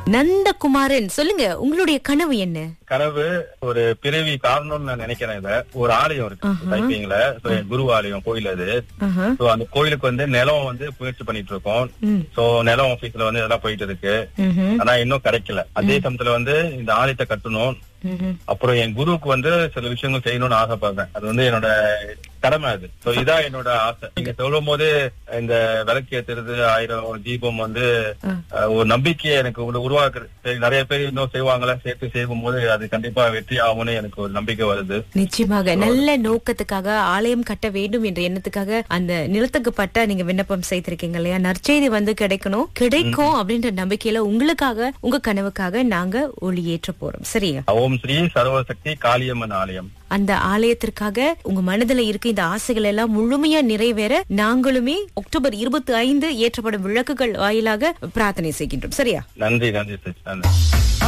நந்தகுமாரன் சொல்லுங்க உங்களுடைய கனவு என்ன கனவு ஒரு பிறவி காரணம்னு நான் நினைக்கிறேன் இத ஒரு ஆலயம் இருக்கு டைப்பிங்ல So, என் குரு ஆலயம் கோயில் அது ஆஹா. சோ அந்த கோயிலுக்கு வந்து நிலம் வந்து முயற்சி பண்ணிட்டு இருக்கோம் ம். சோ நிலம் ஆபீஸ்ல வந்து இதெல்லாம் போயிட்டு இருக்கு ம்ஹும். ஆனா இன்னும் கிடைக்கல அதே சமயத்துல வந்து இந்த ஆலயத்தை கட்டணும் ம்ஹும். அப்புறம் என் குருவுக்கு வந்து சில விஷயங்கள் செய்யணும்னு ஆசைப்படுறேன் அது வந்து என்னோட கடமை அது சோ இதான் என்னோட ஆசை நீங்க சொல்லும் போது இந்த விளக்கு ஏத்துறது ஆயிரம் தீபம் வந்து அஹ், ஒரு நம்பிக்கையை எனக்கு உரு- உருவாக்குறது சரி, நிறைய பேர் இன்னும் செய்வாங்களா சேர்த்து செய்யும் போது அது கண்டிப்பா வெற்றி ஆகும்னு எனக்கு ஒரு நம்பிக்கை வருது நிச்சயமாக நல்ல நோக்கத்துக்காக ஆலயம் கட்ட வேண்டும் என்ற எண்ணத்துக்காக அந்த நிலத்துக்கு பட்ட நீங்க விண்ணப்பம் செய்திருக்கீங்க இல்லையா நற்செய்தி வந்து கிடைக்கணும் கிடைக்கும் அப்படின்ற நம்பிக்கையில உங்களுக்காக உங்க கனவுக்காக நாங்க ஒளி ஏற்ற போறோம் சரியா ஓம் ஸ்ரீ சர்வசக்தி காளியம்மன் ஆலயம் அந்த ஆலயத்திற்காக உங்க மனதுல இருக்க இந்த ஆசைகள் எல்லாம் முழுமையா நிறைவேற நாங்களுமே அக்டோபர் இருபத்தி ஐந்து ஏற்றப்படும் விளக்குகள் வாயிலாக பிரார்த்தனை செய்கின்றோம் சரியா நன்றி நன்றி சிஸ்டர் நன்றி